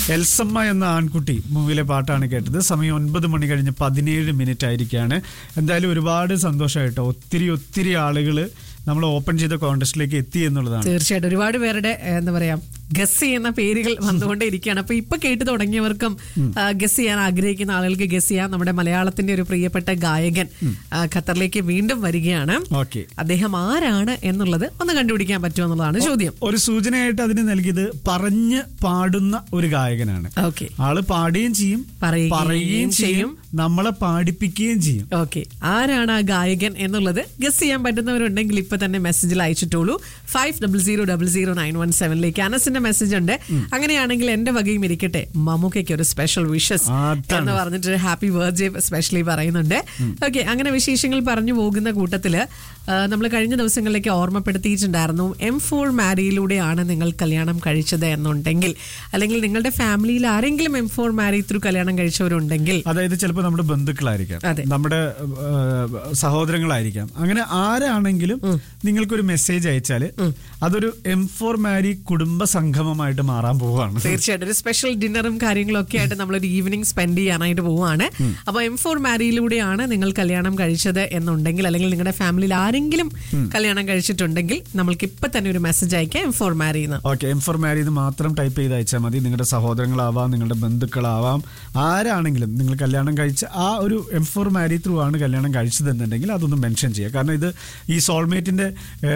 എൽസമ്മ എന്ന ആൺകുട്ടി മൂവിയിലെ പാട്ടാണ് കേട്ടത് സമയം ഒൻപത് മണി കഴിഞ്ഞ് പതിനേഴ് മിനിറ്റ് ആയിരിക്കുകയാണ് എന്തായാലും ഒരുപാട് സന്തോഷമായിട്ടോ ഒത്തിരി ഒത്തിരി ആളുകൾ നമ്മൾ ഓപ്പൺ ചെയ്ത കോൺടെസ്റ്റിലേക്ക് എത്തി എന്നുള്ളതാണ് തീർച്ചയായിട്ടും ഒരുപാട് പേരുടെ ഏഹ്, എന്താ പറയാ ഗസ് ചെയ്യുന്ന പേരുകൾ വന്നുകൊണ്ടേ ഇരിക്കുകയാണ് അപ്പൊ ഇപ്പൊ കേട്ട് തുടങ്ങിയവർക്കും ഗസ് ചെയ്യാൻ ആഗ്രഹിക്കുന്ന ആളുകൾക്ക് ഗസ് ചെയ്യാൻ നമ്മുടെ മലയാളത്തിന്റെ ഒരു പ്രിയപ്പെട്ട ഗായകൻ ആ, ഖത്തറിലേക്ക് വീണ്ടും വരികയാണ് ഓക്കെ അദ്ദേഹം ആരാണ് എന്നുള്ളത് ഒന്ന് കണ്ടുപിടിക്കാൻ പറ്റുമോ എന്നുള്ളതാണ് ചോദ്യം ഒരു സൂചനയായിട്ട് അതിന് നൽകിയത് പറഞ്ഞ് പാടുന്ന ഒരു ഗായകനാണ് ഓക്കെ ആള് പാടുകയും ചെയ്യും പറയുകയും പറയുകയും ചെയ്യും നമ്മളെ പാടിപ്പിക്കുകയും ചെയ്യും ഓക്കെ ആരാണ് ആ ഗായകൻ എന്നുള്ളത് ഗസ് ചെയ്യാൻ പറ്റുന്നവരുണ്ടെങ്കിൽ ഇപ്പൊ തന്നെ മെസ്സേജിൽ അയച്ചിട്ടുള്ളൂ five double zero double zero nine one സെവനിലേക്ക് അനസിന്റെ മെസ്സേജ് ഉണ്ട് അങ്ങനെയാണെങ്കിൽ എന്റെ വകയും ഇരിക്കട്ടെ മമ്മൂക്കയ്ക്ക് ഒരു സ്പെഷ്യൽ വിഷസ് അതാണ്. എന്ന് പറഞ്ഞിട്ട് ഹാപ്പി ബർത്ത്ഡേ സ്പെഷ്യലി പറയുന്നുണ്ട് ഓക്കെ അങ്ങനെ വിശേഷങ്ങൾ പറഞ്ഞു പോകുന്ന കൂട്ടത്തില് നമ്മൾ കഴിഞ്ഞ ദിവസങ്ങളിലേക്ക് ഓർമ്മപ്പെടുത്തിയിട്ടുണ്ടായിരുന്നു എം ഫോർ മാരിയിലൂടെയാണ് നിങ്ങൾ കല്യാണം കഴിച്ചത് എന്നുണ്ടെങ്കിൽ അല്ലെങ്കിൽ നിങ്ങളുടെ ഫാമിലിയിൽ ആരെങ്കിലും എം ഫോർ മാരി ത്രൂ കല്യാണം കഴിച്ചവരുണ്ടെങ്കിൽ അതായത് ചിലപ്പോൾ നമ്മുടെ ബന്ധുക്കളായിരിക്കാം അതെ. നമ്മുടെ ഏഹ്, സഹോദരങ്ങളായിരിക്കാം അങ്ങനെ ആരാണെങ്കിലും നിങ്ങൾക്കൊരു മെസ്സേജ് അയച്ചാല് അതൊരു എം ഫോർ മാരി കുടുംബ സംഗമമായിട്ട് മാറാൻ പോവുകയാണ് തീർച്ചയായിട്ടും ഒരു സ്പെഷ്യൽ ഡിന്നറും കാര്യങ്ങളും ഒക്കെ ആയിട്ട് നമ്മളൊരു ഈവനിങ് സ്പെൻഡ് ചെയ്യാനായിട്ട് പോവുകയാണ് അപ്പോൾ എം ഫോർ മാരിയിലൂടെയാണ് നിങ്ങൾ കല്യാണം കഴിച്ചത് എന്നുണ്ടെങ്കിൽ അല്ലെങ്കിൽ നിങ്ങളുടെ ഫാമിലിയിൽ ആരെങ്കിലും കല്യാണം കഴിച്ചിട്ടുണ്ടെങ്കിൽ നമ്മൾക്ക് ഇപ്പൊ തന്നെ ഒരു മെസ്സേജ് അയക്കാം എം ഫോർ മാരി എന്ന് ഓക്കെ എം ഫോർ മാരി എന്ന് മാത്രം ടൈപ്പ് ചെയ്ത് അയച്ചാൽ മതി നിങ്ങളുടെ സഹോദരങ്ങളാവാം നിങ്ങളുടെ ബന്ധുക്കളാവാം ആരാണെങ്കിലും നിങ്ങൾ കല്യാണം കഴിച്ച ആ ഒരു എം ഫോർ മാരി ത്രൂ ആണ് കല്യാണം കഴിച്ചതെന്നുണ്ടെങ്കിൽ അതൊന്ന് മെൻഷൻ ചെയ്യുക കാരണം ഇത് ഈ സോൾമേറ്റിന്റെ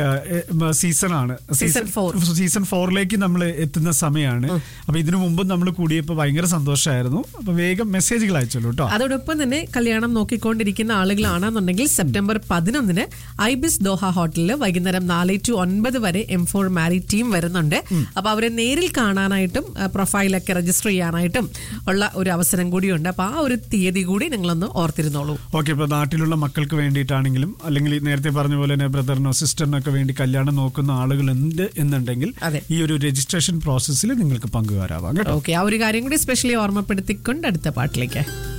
സീസൺ ആണ് Season four. സീസൺ ഫോറിലേക്ക് നമ്മൾ എത്തുന്ന സമയമാണ് അപ്പൊ ഇതിനു മുമ്പ് നമ്മൾ കൂടിയപ്പോൾ ഭയങ്കര സന്തോഷമായിരുന്നു അപ്പൊ വേഗം മെസ്സേജുകൾ അയച്ചോളൂ കേട്ടോ അതോടൊപ്പം തന്നെ കല്യാണം നോക്കിക്കൊണ്ടിരിക്കുന്ന ആളുകളാണെന്നുണ്ടെങ്കിൽ സെപ്റ്റംബർ പതിനൊന്നിന് ഐബിസ് ദോഹ ഹോട്ടലിൽ വൈകുന്നേരം നാല് ടു ഒൻപത് വരെ എം ഫോർ മാരി ടീം വരുന്നുണ്ട് അപ്പൊ അവരെ നേരിൽ കാണാനായിട്ടും ആ, പ്രൊഫൈലൊക്കെ രജിസ്റ്റർ ചെയ്യാനായിട്ടും ഉള്ള ഒരു അവസരം കൂടിയുണ്ട് അപ്പൊ ആ ഒരു തീയതി കൂടി നിങ്ങളൊന്ന് ഓർത്തിരുന്നോളൂ ഓക്കെ ഇപ്പൊ നാട്ടിലുള്ള മക്കൾക്ക് വേണ്ടിയിട്ടാണെങ്കിലും അല്ലെങ്കിൽ നേരത്തെ പറഞ്ഞ പോലെ തന്നെ ബ്രദറിനോ സിസ്റ്ററിനോ ഒക്കെ വേണ്ടി കല്യാണം നോക്കുന്ന ആളുകൾ ഉണ്ട് എന്നുണ്ടെങ്കിൽ അതെ. ഈ ഒരു രജിസ്ട്രേഷൻ പ്രോസസ്സിൽ നിങ്ങൾക്ക് പങ്കുകാരാവാം കേട്ടോ ഓക്കെ ആ ഒരു കാര്യം കൂടി സ്പെഷ്യലി ഓർമ്മപ്പെടുത്തിക്കൊണ്ട് അടുത്ത പാട്ടിലേക്ക്